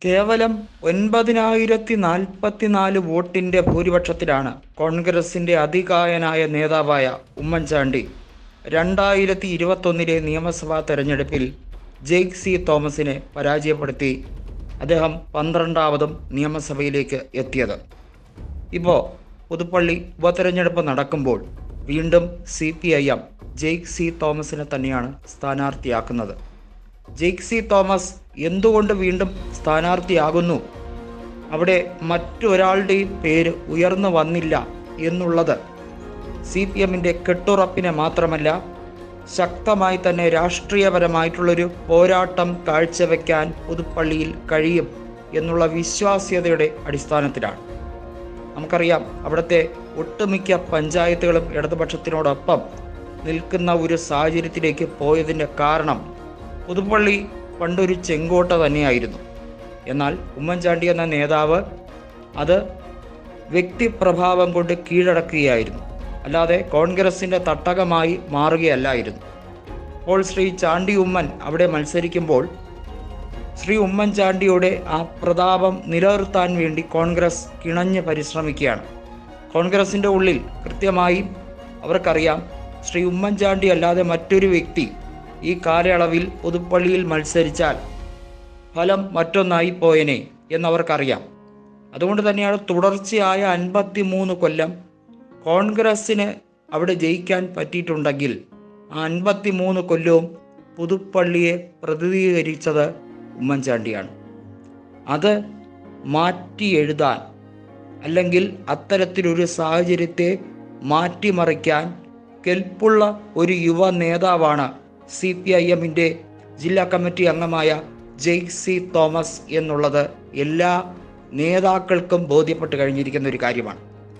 കേവലം ഒൻപതിനായിരത്തി നാൽപ്പത്തിനാല് വോട്ടിൻ്റെ ഭൂരിപക്ഷത്തിലാണ് കോൺഗ്രസിൻ്റെ അതികായനായ നേതാവായ ഉമ്മൻചാണ്ടി രണ്ടായിരത്തി ഇരുപത്തൊന്നിലെ നിയമസഭാ തെരഞ്ഞെടുപ്പിൽ ജെയ്ക് സി തോമസിനെ പരാജയപ്പെടുത്തി അദ്ദേഹം പന്ത്രണ്ടാമതും നിയമസഭയിലേക്ക് എത്തിയത് ഇപ്പോൾ പുതുപ്പള്ളി ഉപതെരഞ്ഞെടുപ്പ് നടക്കുമ്പോൾ വീണ്ടും C P I M Jaick C തോമസിനെ തന്നെയാണ് സ്ഥാനാർത്ഥിയാക്കുന്നത് ജെയ്ക് സി തോമസ് എന്തുകൊണ്ട് വീണ്ടും സ്ഥാനാർത്ഥിയാകുന്നു അവിടെ മറ്റൊരാളുടെയും പേര് ഉയർന്നു വന്നില്ല എന്നുള്ളത് സി പി എമ്മിൻ്റെ കെട്ടുറപ്പിനെ മാത്രമല്ല ശക്തമായി തന്നെ രാഷ്ട്രീയപരമായിട്ടുള്ളൊരു പോരാട്ടം കാഴ്ചവെക്കാൻ പുതുപ്പള്ളിയിൽ കഴിയും എന്നുള്ള വിശ്വാസ്യതയുടെ അടിസ്ഥാനത്തിലാണ് നമുക്കറിയാം അവിടുത്തെ ഒട്ടുമിക്ക പഞ്ചായത്തുകളും ഇടതുപക്ഷത്തിനോടൊപ്പം നിൽക്കുന്ന ഒരു സാഹചര്യത്തിലേക്ക് പോയതിൻ്റെ കാരണം പുതുപ്പള്ളി പണ്ടൊരു ചെങ്കോട്ട തന്നെയായിരുന്നു എന്നാൽ ഉമ്മൻചാണ്ടി എന്ന നേതാവ് അത് വ്യക്തിപ്രഭാവം കൊണ്ട് കീഴടക്കുകയായിരുന്നു അല്ലാതെ കോൺഗ്രസിൻ്റെ തട്ടകമായി മാറുകയല്ലായിരുന്നു അപ്പോൾ ശ്രീ ചാണ്ടി ഉമ്മൻ അവിടെ മത്സരിക്കുമ്പോൾ ശ്രീ ഉമ്മൻചാണ്ടിയുടെ ആ പ്രതാപം നിലനിർത്താൻ വേണ്ടി കോൺഗ്രസ് കിണഞ്ഞ് പരിശ്രമിക്കുകയാണ് കോൺഗ്രസിൻ്റെ ഉള്ളിൽ കൃത്യമായി അവർക്കറിയാം ശ്രീ ഉമ്മൻചാണ്ടി അല്ലാതെ മറ്റൊരു വ്യക്തി ഈ കാലയളവിൽ പുതുപ്പള്ളിയിൽ മത്സരിച്ചാൽ ഫലം മറ്റൊന്നായി പോയനെ എന്നവർക്കറിയാം അതുകൊണ്ട് തന്നെയാണ് തുടർച്ചയായ അൻപത്തി മൂന്ന് കൊല്ലം കോൺഗ്രസ്സിന് അവിടെ ജയിക്കാൻ പറ്റിയിട്ടുണ്ടെങ്കിൽ ആ അൻപത്തി മൂന്ന് കൊല്ലവും പുതുപ്പള്ളിയെ പ്രതിനിധീകരിച്ചത് ഉമ്മൻചാണ്ടിയാണ് അത് മാറ്റി എഴുതാൻ അല്ലെങ്കിൽ അത്തരത്തിലൊരു സാഹചര്യത്തെ മാറ്റിമറിക്കാൻ കെൽപ്പുള്ള ഒരു യുവ നേതാവാണ് സി പി ഐ എമ്മിൻ്റെ ജില്ലാ കമ്മിറ്റി അംഗമായ ജെയ് സി തോമസ് എന്നുള്ളത് എല്ലാ നേതാക്കൾക്കും ബോധ്യപ്പെട്ട് കഴിഞ്ഞിരിക്കുന്ന ഒരു കാര്യമാണ്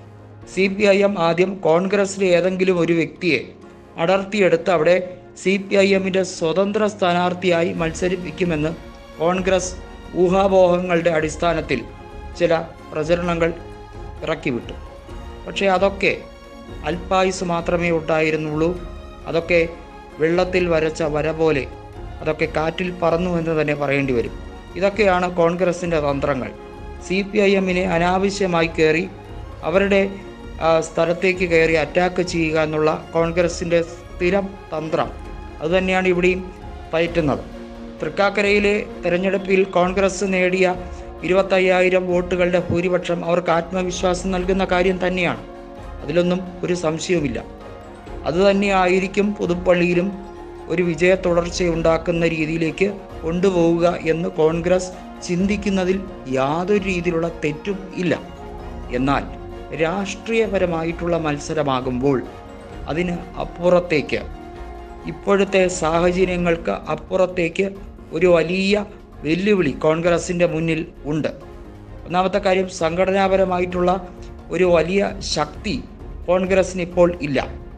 സി പി ഐ എം ആദ്യം കോൺഗ്രസിലെ ഏതെങ്കിലും ഒരു വ്യക്തിയെ അടർത്തിയെടുത്ത് അവിടെ സി പി ഐ എമ്മിൻ്റെ സ്വതന്ത്ര സ്ഥാനാർത്ഥിയായി മത്സരിപ്പിക്കുമെന്ന് കോൺഗ്രസ് ഊഹാപോഹങ്ങളുടെ അടിസ്ഥാനത്തിൽ ചില പ്രചരണങ്ങൾ ഇറക്കിവിട്ടു പക്ഷേ അതൊക്കെ അല്പായുസ് മാത്രമേ ഉണ്ടായിരുന്നുള്ളൂ അതൊക്കെ വെള്ളത്തിൽ വരച്ച വര പോലെ അതൊക്കെ കാറ്റിൽ പറന്നു എന്ന് തന്നെ പറയേണ്ടി വരും ഇതൊക്കെയാണ് കോൺഗ്രസിൻ്റെ തന്ത്രങ്ങൾ സി പി ഐ എമ്മിനെ അനാവശ്യമായി കയറി അവരുടെ ആ, സ്ഥലത്തേക്ക് കയറി അറ്റാക്ക് ചെയ്യുക എന്നുള്ള കോൺഗ്രസിൻ്റെ സ്ഥിരം തന്ത്രം അതുതന്നെയാണ് ഇവിടെയും പയറ്റുന്നത് തൃക്കാക്കരയിലെ തെരഞ്ഞെടുപ്പിൽ കോൺഗ്രസ് നേടിയ ഇരുപത്തയ്യായിരം വോട്ടുകളുടെ ഭൂരിപക്ഷം അവർക്ക് ആത്മവിശ്വാസം നൽകുന്ന കാര്യം തന്നെയാണ് അതിലൊന്നും ഒരു സംശയവുമില്ല അതുതന്നെയായിരിക്കും പുതുപ്പള്ളിയിലും ഒരു വിജയ തുടർച്ചയുണ്ടാക്കുന്ന രീതിയിലേക്ക് കൊണ്ടുപോവുക എന്ന് കോൺഗ്രസ് ചിന്തിക്കുന്നതിൽ യാതൊരു രീതിയിലുള്ള തെറ്റും ഇല്ല എന്നാൽ രാഷ്ട്രീയപരമായിട്ടുള്ള മത്സരമാകുമ്പോൾ അതിന് അപ്പുറത്തേക്ക് ഇപ്പോഴത്തെ സാഹചര്യങ്ങൾക്ക് അപ്പുറത്തേക്ക് ഒരു വലിയ വെല്ലുവിളി കോൺഗ്രസിൻ്റെ മുന്നിൽ ഉണ്ട് ഒന്നാമത്തെ കാര്യം സംഘടനാപരമായിട്ടുള്ള ഒരു വലിയ ശക്തി കോൺഗ്രസിന് ഇപ്പോൾ ഇല്ല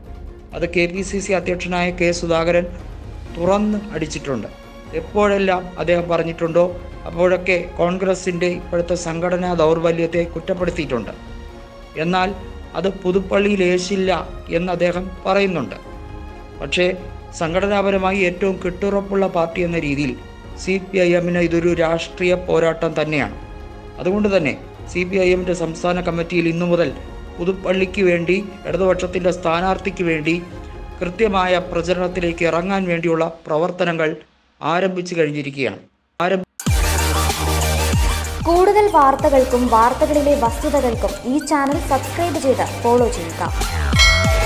അത് കെ പി സി സി അധ്യക്ഷനായ കെ സുധാകരൻ തുറന്ന് അടിച്ചിട്ടുണ്ട് എപ്പോഴെല്ലാം അദ്ദേഹം പറഞ്ഞിട്ടുണ്ടോ അപ്പോഴൊക്കെ കോൺഗ്രസിൻ്റെ ഇപ്പോഴത്തെ സംഘടനാ ദൗർബല്യത്തെ കുറ്റപ്പെടുത്തിയിട്ടുണ്ട് എന്നാൽ അത് പുതുപ്പള്ളിയിൽ ഏശില്ല എന്ന് അദ്ദേഹം പറയുന്നുണ്ട് പക്ഷേ സംഘടനാപരമായി ഏറ്റവും കെട്ടുറപ്പുള്ള പാർട്ടി എന്ന രീതിയിൽ സി പി ഐ എമ്മിന് ഇതൊരു രാഷ്ട്രീയ പോരാട്ടം തന്നെയാണ് അതുകൊണ്ട് തന്നെ സി പി ഐ എമ്മിൻ്റെ സംസ്ഥാന കമ്മിറ്റിയിൽ ഇന്നു മുതൽ പുതുപ്പള്ളിക്ക് വേണ്ടി ഇടതുപക്ഷത്തിൻ്റെ സ്ഥാനാർത്ഥിക്ക് വേണ്ടി കൃത്യമായ പ്രചരണത്തിലേക്ക് ഇറങ്ങാൻ വേണ്ടിയുള്ള പ്രവർത്തനങ്ങൾ ആരംഭിച്ചു കഴിഞ്ഞിരിക്കുകയാണ് ആരംഭ കൂടുതൽ വാർത്തകൾക്കും വാർത്തകളിലെ വസ്തുതകൾക്കും ഈ ചാനൽ സബ്സ്ക്രൈബ് ചെയ്ത് ഫോളോ ചെയ്യുക